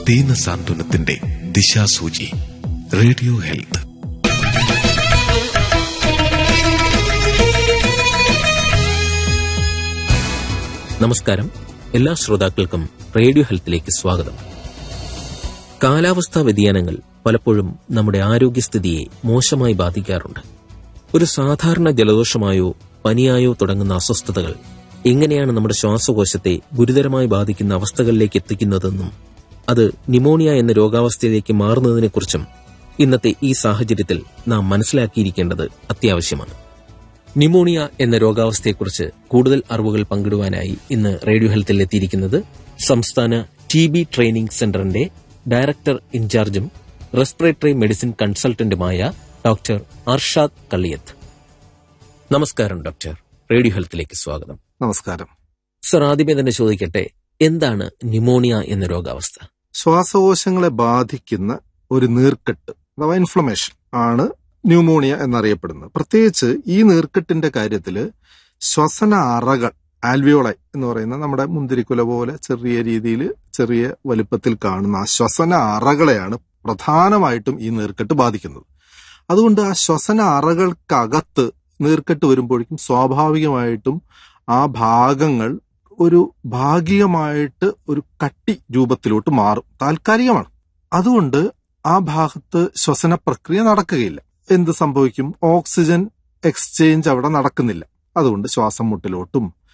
ദീന സാന്ത്വനത്തിന്റെ ദിശാസൂചി radio health നമസ്കാരം എല്ലാ ശ്രോതാക്കൾക്കും റേഡിയോ ഹെൽത്തിലേക്ക് സ്വാഗതം കാലാവസ്ഥാ വ്യതിയാനങ്ങൾ പലപ്പോഴും നമ്മുടെ ആരോഗ്യസ്ഥിതിയെ മോശമായി ബാധിക്കാറുണ്ട് ഒരു സാധാരണ ജലദോഷമായോ പനിയായോ തുടങ്ങുന്ന അസ്വസ്ഥതകൾ എങ്ങനെയാണ് നമ്മുടെ ശ്വാസകോശത്തെ ഗുരുതരമായി ബാധിക്കുന്ന അവസ്ഥകളിലേക്ക് എത്തിക്കുന്നതെന്നും അത് നിമോണിയ എന്ന രോഗാവസ്ഥയിലേക്ക് മാറുന്നതിനെക്കുറിച്ചും ഇന്നത്തെ ഈ സാഹചര്യത്തിൽ നാം മനസ്സിലാക്കിയിരിക്കേണ്ടത് അത്യാവശ്യമാണ് ന്യൂമോണിയ എന്ന രോഗാവസ്ഥയെക്കുറിച്ച് കൂടുതൽ അറിവുകൾ പങ്കിടുവാനായി ഇന്ന് റേഡിയോ ഹെൽത്തിൽ എത്തിയിരിക്കുന്നത് സംസ്ഥാന ടി ബി ട്രെയിനിംഗ് സെന്ററിന്റെ ഡയറക്ടർ ഇൻചാർജും റെസ്പിറേറ്ററി മെഡിസിൻ കൺസൾട്ടന്റുമായ ഡോക്ടർ അർഷാദ് കളിയത്ത് നമസ്കാരം ഡോക്ടർ റേഡിയോ ഹെൽത്തിലേക്ക് സ്വാഗതം നമസ്കാരം സർ ആദ്യമേ തന്നെ ചോദിക്കട്ടെ എന്താണ് ന്യൂമോണിയ എന്ന രോഗാവസ്ഥ ശ്വാസകോശങ്ങളെ ബാധിക്കുന്ന ഒരു നീർക്കെട്ട് അഥവാ ഇൻഫ്ലമേഷൻ ആണ് ന്യൂമോണിയ എന്നറിയപ്പെടുന്നത് പ്രത്യേകിച്ച് ഈ നീർക്കെട്ടിന്റെ കാര്യത്തിൽ ശ്വസന അറകൾ ആൽവിയോളൈ എന്ന് പറയുന്ന നമ്മുടെ മുന്തിരിക്കുല പോലെ ചെറിയ രീതിയിൽ ചെറിയ വലുപ്പത്തിൽ കാണുന്ന ആ ശ്വസന അറകളെയാണ് പ്രധാനമായിട്ടും ഈ നീർക്കെട്ട് ബാധിക്കുന്നത് അതുകൊണ്ട് ആ ശ്വസന അറകൾക്കകത്ത് നീർക്കെട്ട് വരുമ്പോഴേക്കും സ്വാഭാവികമായിട്ടും ആ ഭാഗങ്ങൾ ഒരു ഭാഗികമായിട്ട് ഒരു കട്ടി രൂപത്തിലോട്ട് മാറും താൽക്കാലികമാണ് അതുകൊണ്ട് ആ ഭാഗത്ത് ശ്വസന പ്രക്രിയ നടക്കുകയില്ല എന്ത് സംഭവിക്കും ഓക്സിജൻ എക്സ്ചേഞ്ച് അവിടെ നടക്കുന്നില്ല അതുകൊണ്ട് ശ്വാസം മുട്ടലോട്ടും